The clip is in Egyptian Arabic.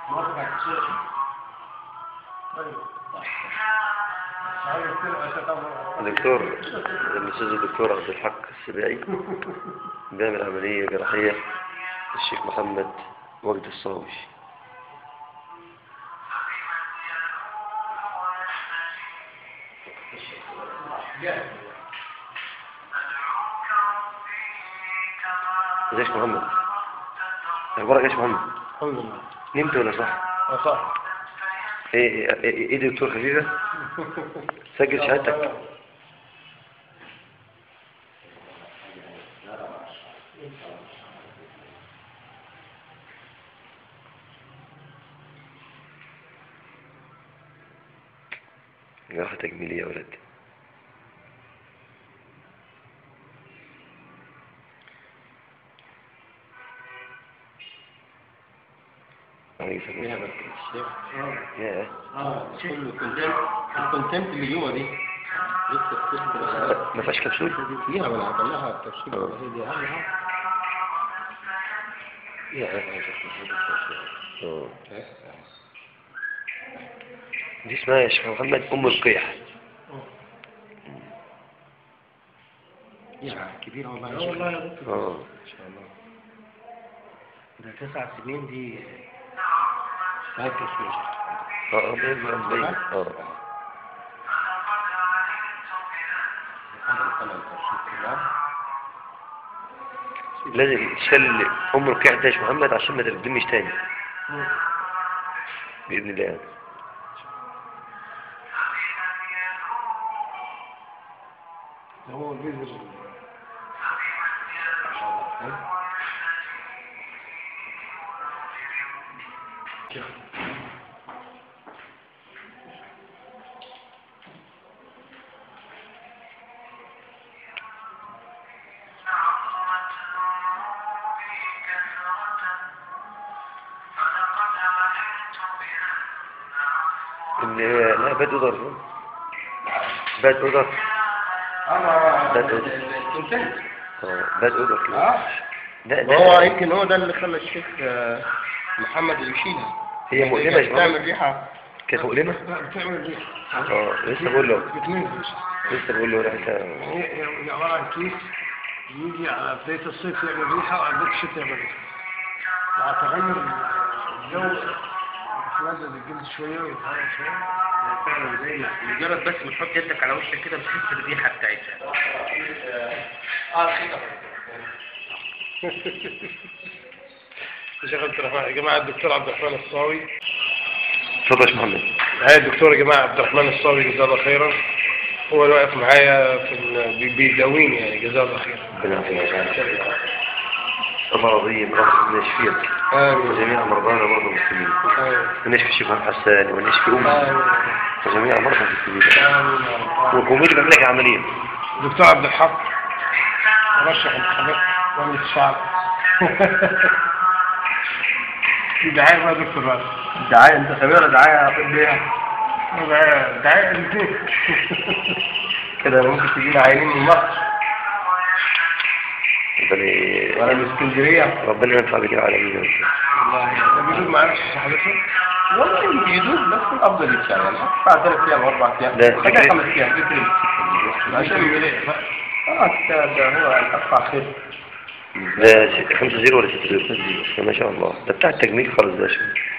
موافق على الشيخ طيب عايز كده أتقبل. الدكتور الأستاذ الدكتور عبد الحق السبيعي بيعمل عملية جراحية الشيخ محمد وجد الصاوي ازيك يا محمد اخبارك ايه يا محمد الحمد لله نمت ولا صح اه صح ايه ايه ايه دكتور خفيفة سجل شهادتك جراحة تجميلية يا ولد فيها بس الشيخ ياه اه كله الكونتنت الكونتنت اللي جوه دي لسه بتدخل ما فيهاش كبسول فيها ولا هطلعها التفصيل ولا هي دي اهم حاجه ياه آه. بس. دي اسمها يا شيخ محمد ام القيح يعني كبيره والله اه يا شيخ. والله يا دكتور اه ان شاء الله ده تسع سنين دي هاي التفصيل اه اه باين باين اه هذا القلم التفصيل كلها لازم تشيل ام القيح ده يا شيخ محمد عشان ما تردمش تاني باذن الله يعني. ده هو البيزر اللي هي لا باد اوضر باد اوضر اه ده- ده- الكونتنت اه باد اوضر كده اه ده ده هو يمكن هو ده اللي خلى الشيخ آه، محمد يشيلها هي مؤلمة يا شيخ تعمل محمد ريحه كانت مؤلمة لا بتعمل ريح اه لسه بقول له بتنزل لسه بقول له ريحتها هي هي عبارة عن كيس يجي على بداية الصيف يعمل ريحة وعلى بداية الشتاء يعمل ريحة مع تغير الجو يتمدد الجلد شوية ويتحرك شوية فعلا زي ما مجرد بس ما تحط يدك على وشك كده بتحس بالريحه بتاعتها يا شيخ عبد الرحمن يا جماعة الدكتور عبد الرحمن الصاوي اتفضل يا شيخ محمد هاي الدكتور يا جماعة عبد الرحمن الصاوي جزاه الله خيرا هو اللي واقف معايا في ال- بي- بيداويني يعني جزاه الله خيرا ربنا يعافيك مرضية ربنا يشفيك آمين وجميع مرضانا مرضى المسلمين آمين ونشفي الشيخ محمد حسان ونشفي أمي آمين وجميع مرضى المسلمين آمين يا رب ومين اللي بيعمل لك عملية دكتور عبد الحق مرشح انتخابات مجلس الشعب دي دعاية بقى يا دكتور بقى دعايه انتخابيه ولا دعايه طبيه؟ دعاية دعاية الاثنين كده ممكن تجينا عينين من مصر ولا ربنا من اسكندريه ربنا ينفع بك العالمين يا رب. والله ده بيجوز معانا الشيخ حضرتك والله يدوب بس الافضل يتشال يعني بعد ثلاث ايام واربع ايام ده خليها فكرة- خمس ايام فكرة عشان يلاقي اه ده ده هو القطع خير ده س- خمسة زيرو ولا ستة زيرو؟ ما شاء الله ده بتاع التجميل خالص ده يا شيخ